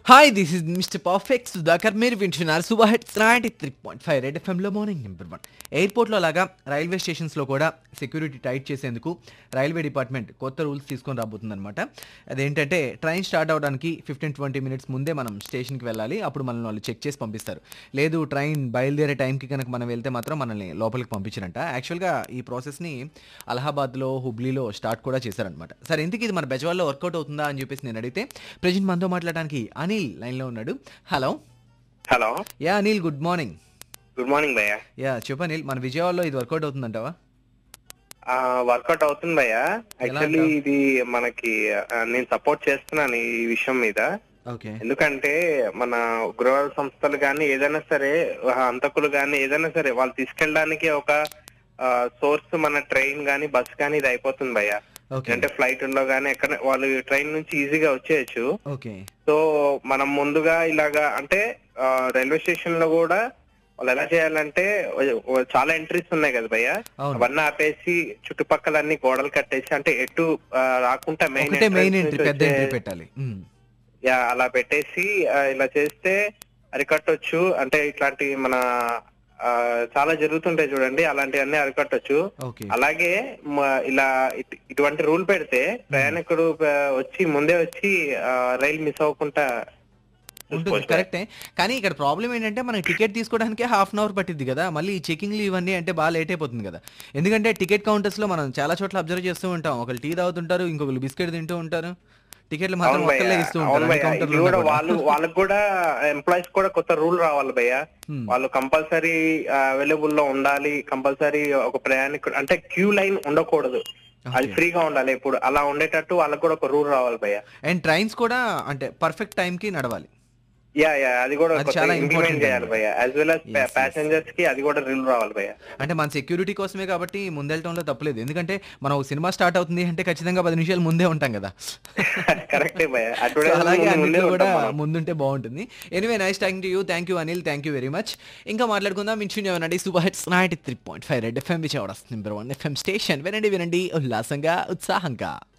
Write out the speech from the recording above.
Hi this is mister perfect Sudhakar మీరు వింటున్నారు super hits ninety three point five red ఎఫ్ఎంలో morning number one ఎయిర్పోర్ట్లో లాగా రైల్వే స్టేషన్స్లో కూడా సెక్యూరిటీ టైట్ చేసేందుకు రైల్వే డిపార్ట్మెంట్ కొత్త రూల్స్ తీసుకొని రాబోతుందన్నమాట అదేంటంటే ట్రైన్ స్టార్ట్ అవడానికి ఫిఫ్టీన్ ట్వంటీ మినిట్స్ ముందే మనం స్టేషన్కి వెళ్ళాలి అప్పుడు మనల్ని వాళ్ళు చెక్ చేసి పంపిస్తారు లేదు ట్రైన్ బయలుదేరే టైంకి కనుక మనం వెళ్తే మాత్రం మనల్ని లోపలికి పంపించారంట యాక్చువల్గా ఈ ప్రాసెస్ని అలహాబాద్లో హుబ్లీలో స్టార్ట్ కూడా చేశారనమాట సరే ఇంతకీ ఇది మన బెజవాల్లో వర్కౌట్ అవుతుందా అని చెప్పేసి నేను అడిగితే ప్రజెంట్ మనతో మాట్లాడడానికి అనిల్ లైన్లో ఉన్నాడు hello hello ya Anil good morning good morning భయ్య యా చెప్పు అనిల్ మన విజయవాడలో ఇది వర్కౌట్ అవుతుందంటావా వర్కౌట్ అవుతుంది భయ్య యాక్చువల్లీ అంటావ్? ఇది మనకి ఆ, నేను సపోర్ట్ చేస్తున్నాను ఈ విషయం మీద ఓకే ఎందుకంటే మన ఉగ్రవాద సంస్థలు కానీ ఏదైనా సరే ఆ, హంతకులు కానీ ఏదైనా సరే వాళ్ళు తీసుకెళ్ళడానికి ఒక సోర్స్ మన ట్రైన్ కానీ బస్ కానీ ఇది అయిపోతుంది భయ్య ఓకే అంటే ఫ్లైట్ లో కానీ ఎక్కడ వాళ్ళు ట్రైన్ నుంచి ఈజీగా వచ్చేయచ్చు ఓకే సో మనం ముందుగా ఇలాగా అంటే ఆ, రైల్వే స్టేషన్ లో కూడా వాళ్ళు ఎలా చేయాలంటే ఓ- ఓ చాలా ఎంట్రీస్ ఉన్నాయి కదా భయ్య అవును అవన్నీ ఆపేసి చుట్టుపక్కల అన్ని గోడలు కట్టేసి అంటే ఎటు ఆ, రాకుండా మెయిన్ ఒకటే మెయిన్ ఎంట్రీ పెద్ద ఎంట్రీ పెట్టాలి మ్. యా అలా పెట్టేసి ఆ, ఇలా చేస్తే అరికట్టొచ్చు అంటే ఇట్లాంటి మన ఆ, చాలా జరుగుతుంటాయి చూడండి అలాంటివన్నీ అరికట్టొచ్చు ఓకే అలాగే మ- ఇలా ఇట్- ఇటువంటి రూల్ పెడితే ప్రయాణికుడు ఆ, వచ్చి ముందే వచ్చి ఆ, రైలు మిస్ అవ్వకుండా ఉంటుంది చూసుకోవచ్చు. కరెక్టే కానీ ఇక్కడ ప్రాబ్లం ఏంటంటే మనకి టికెట్ తీసుకోవడానికి హాఫ్ అన్ అవర్ పట్టింది కదా మళ్ళీ ఈ చెకింగ్లు ఇవన్నీ అంటే బాగా లేట్ అయిపోతుంది కదా ఎందుకంటే టికెట్ కౌంటర్స్లో మనం చాలా చోట్ల అబ్జర్వ్ చేస్తూ ఉంటాం ఒకరు టీ తాగుతుంటారు ఇంకొకరు బిస్కెట్ తింటూ ఉంటారు టికెట్లు మాత్రం అవును భయ్య, ఒక్కళ్ళే ఇస్తూ అవును ఉంటారు అన్ని భయ్య. ఇది కౌంటర్లు కూడా ఉన్నా వాళ్ళు కూడా. వాళ్ళకి కూడా ఎంప్లాయీస్ కూడా కొత్త రూల్ రావాలి భయ్య Hmm. వాళ్ళు కంపల్సరీ అవైలబుల్ లో ఉండాలి కంపల్సరీ ఒక ప్రయాణికుడు అంటే క్యూ లైన్ ఉండకూడదు అది Okay. ఫ్రీగా ఉండాలి ఇప్పుడు అలా ఉండేటట్టు వాళ్ళకి కూడా ఒక రూల్ రావాలి భయ్య అండ్ ట్రైన్స్ కూడా అంటే పర్ఫెక్ట్ టైంకి నడవాలి యా యా అది కూడా అది చాలా important ఇంప్లిమెంట్ చేయాలి అన్నమాట. భయ్య as well as Yes, yes. Passengers కి అది కూడా రూల్ రావాలి భయ్య అంటే మన సెక్యూరిటీ కోసమే కాబట్టి ముందెళ్ళటంలో తప్పలేదు ఎందుకంటే మనం ఒక సినిమా స్టార్ట్ అవుతుంది అంటే ఖచ్చితంగా పది నిమిషాలు ముందే ఉంటాం కదా కరెక్టే భయ్య So, అడ్వర్టైజ్మెంట్ అలాగే ముందు ముందే అన్నిట్లో కూడా ఉంటాం మనం. ముందుంటే బాగుంటుంది anyway nice thank you thank you Anil thank you very much ఇంకా మాట్లాడుకుందాం మించుని ఏమనండి super hits ninety three point five red FM Vijayawada number one FM station వినండి వినండి ఉల్లాసంగా ఉత్సాహంగా